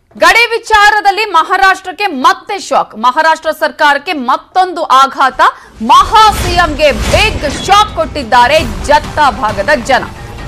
ಗಡಿ ವಿಚಾರದಲ್ಲಿ ಮಹಾರಾಷ್ಟ್ರಕ್ಕೆ ಮತ್ತೆ ಶಾಕ್ ಮಹಾರಾಷ್ಟ್ರ ಸರ್ಕಾರಕ್ಕೆ ಮತ್ತೊಂದು ಆಘಾತ ಮಹಾ ಸಿಎಂಗೆ ಬಿಗ್ ಶಾಕ್ ಕೊಟ್ಟಿದ್ದಾರೆ ಜತ್ತ ಭಾಗದ ಜನ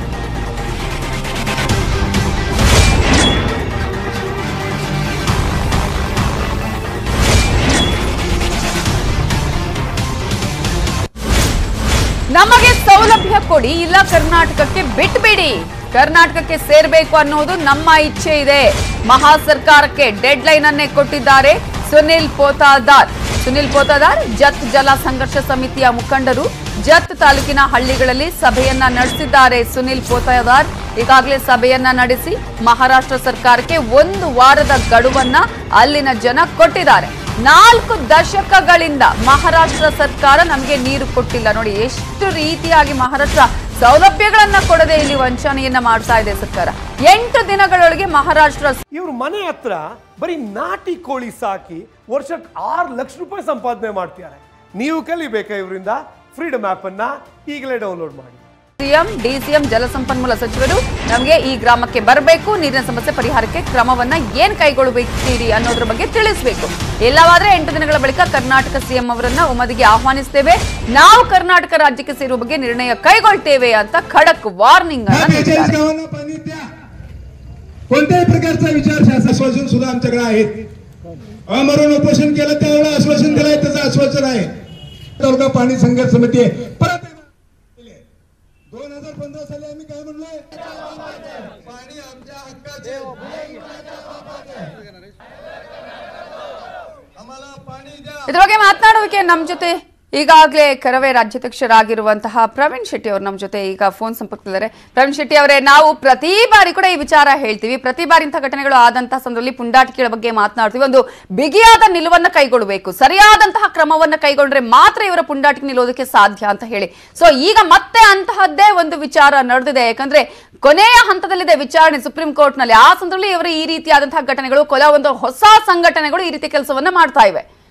ನಮಗೆ ಸೌಲಭ್ಯ ಕೊಡಿ ಇಲ್ಲ ಕರ್ನಾಟಕಕ್ಕೆ ಬಿಟ್ಬಿಡಿ ಕರ್ನಾಟಕಕ್ಕೆ ಸೇರ್ಬೇಕು ಅನ್ನೋದು ನಮ್ಮ ಇಚ್ಛೆ ಇದೆ ಮಹಾ ಸರ್ಕಾರಕ್ಕೆ ಡೆಡ್ ಲೈನ್ ಅನ್ನೇ ಕೊಟ್ಟಿದ್ದಾರೆ ಸುನಿಲ್ ಪೋತಾದಾರ್ ಸುನಿಲ್ ಪೋತಾದಾರ್ ಜತ್ ಜಲ ಸಂಘರ್ಷ ಸಮಿತಿಯ ಮುಖಂಡರು ಜತ್ ತಾಲೂಕಿನ ಹಳ್ಳಿಗಳಲ್ಲಿ ಸಭೆಯನ್ನ ನಡೆಸಿದ್ದಾರೆ ಸುನಿಲ್ ಪೋತಾದಾರ್ ಈಗಾಗಲೇ ಸಭೆಯನ್ನ ನಡೆಸಿ ಮಹಾರಾಷ್ಟ್ರ ಸರ್ಕಾರಕ್ಕೆ ಒಂದು ವಾರದ ಗಡುವನ್ನ ಅಲ್ಲಿನ ಜನ ಕೊಟ್ಟಿದ್ದಾರೆ ನಾಲ್ಕು ದಶಕಗಳಿಂದ ಮಹಾರಾಷ್ಟ್ರ ಸರ್ಕಾರ ನಮಗೆ ನೀರು ಕೊಟ್ಟಿಲ್ಲ ನೋಡಿ ಎಷ್ಟು ರೀತಿಯಾಗಿ ಮಹಾರಾಷ್ಟ್ರ ಸೌಲಭ್ಯಗಳನ್ನ ಕೊಡದೆ ಇಲ್ಲಿ ವಂಚನೆಯನ್ನ ಮಾಡ್ತಾ ಇದೆ ಸರ್ಕಾರ ಎಂಟು ದಿನಗಳೊಳಗೆ ಮಹಾರಾಷ್ಟ್ರ ಇವ್ರ ಮನೆ ಹತ್ರ ಬರೀ ನಾಟಿ ಕೋಳಿ ಸಾಕಿ ವರ್ಷಕ್ಕೆ ಆರು ಲಕ್ಷ ರೂಪಾಯಿ ಸಂಪಾದನೆ ಮಾಡ್ತಿದ್ದಾರೆ ನೀವು ಕಲಿಬೇಕಾ ಇವರಿಂದ ಫ್ರೀಡಮ್ ಆಪ್ ಅನ್ನ ಈಗಲೇ ಡೌನ್ಲೋಡ್ ಮಾಡಿ ಸಿಎಂ ಡಿಸಿಎಂ ಜಲಸಂಪನ್ಮೂಲ ಸಚಿವರು ನಮಗೆ ಈ ಗ್ರಾಮಕ್ಕೆ ಬರಬೇಕು ನೀರಿನ ಸಮಸ್ಯೆ ಪರಿಹಾರಕ್ಕೆ ಕ್ರಮವನ್ನ ಏನ್ ಕೈಗೊಳ್ಳಬೇಕಿರಿ ಅನ್ನೋದ್ರ ಬಗ್ಗೆ ತಿಳಿಸಬೇಕು ಇಲ್ಲವಾದ್ರೆ ಎಂಟು ದಿನಗಳ ಬಳಿಕ ಕರ್ನಾಟಕ ಸಿಎಂ ಅವರನ್ನ ಒಮ್ಮದಿಗೆ ಆಹ್ವಾನಿಸ್ತೇವೆ ನಾವು ಕರ್ನಾಟಕ ರಾಜ್ಯಕ್ಕೆ ಸೇರುವ ಬಗ್ಗೆ ನಿರ್ಣಯ ಕೈಗೊಳ್ತೇವೆ ಅಂತ ಖಡಕ್ ವಾರ್ನಿಂಗ್ ह्या ಅನ್ನ बेचाळीस ನೀಡಿದ್ದಾರೆ गावांना पाणी द्या कोणत्याही प्रकारचा विचार शासन आश्वासन सुद्धा आमच्याकडे आहेत अमरून उपोषण केलं त्यावेळेला आश्वासन दिलंय त्याचं आश्वासन आहे तालुका पाणी संघर्ष समिती आहे परत दोन हजार पंधरा साली आम्ही काय म्हणलोय पाणी आमच्या हक्काचे आम्हाला पाणी द्या ಇದ್ರ ಬಗ್ಗೆ ಮಾತನಾಡುವಿಕೆ ನಮ್ಮ ಜೊತೆ ಈಗಾಗಲೇ ಕರವೇ ರಾಜ್ಯಾಧ್ಯಕ್ಷರಾಗಿರುವಂತಹ ಪ್ರವೀಣ್ ಶೆಟ್ಟಿ ಅವರು ನಮ್ಮ ಜೊತೆ ಈಗ ಫೋನ್ ಸಂಪರ್ಕದಲ್ಲಿದ್ದಾರೆ ಪ್ರವೀಣ್ ಶೆಟ್ಟಿ ಅವರೇ ನಾವು ಪ್ರತಿ ಬಾರಿ ಕೂಡ ಈ ವಿಚಾರ ಹೇಳ್ತೀವಿ ಪ್ರತಿ ಬಾರಿ ಇಂಥ ಘಟನೆಗಳು ಆದಂತಹ ಸಂದರ್ಭದಲ್ಲಿ ಪುಂಡಾಟಿಕೆಗಳ ಬಗ್ಗೆ ಮಾತನಾಡ್ತೀವಿ ಒಂದು ಬಿಗಿಯಾದ ನಿಲುವನ್ನ ಕೈಗೊಳ್ಳಬೇಕು ಸರಿಯಾದಂತಹ ಕ್ರಮವನ್ನ ಕೈಗೊಂಡ್ರೆ ಮಾತ್ರ ಇವರ ಪುಂಡಾಟಿಕೆ ನಿಲ್ಲೋದಕ್ಕೆ ಸಾಧ್ಯ ಅಂತ ಹೇಳಿ ಸೊ ಈಗ ಮತ್ತೆ ಅಂತಹದ್ದೇ ಒಂದು ವಿಚಾರ ನಡೆದಿದೆ ಯಾಕಂದ್ರೆ ಕೊನೆಯ ಹಂತದಲ್ಲಿದೆ ವಿಚಾರಣೆ ಸುಪ್ರೀಂ ಕೋರ್ಟ್ ನಲ್ಲಿ ಆ ಸಂದರ್ಭದಲ್ಲಿ ಇವರು ಈ ರೀತಿಯಾದಂತಹ ಘಟನೆಗಳು ಕೊಲ ಒಂದು ಹೊಸ ಸಂಘಟನೆಗಳು ಈ ರೀತಿ ಕೆಲಸವನ್ನ ಮಾಡ್ತಾ ಇವೆ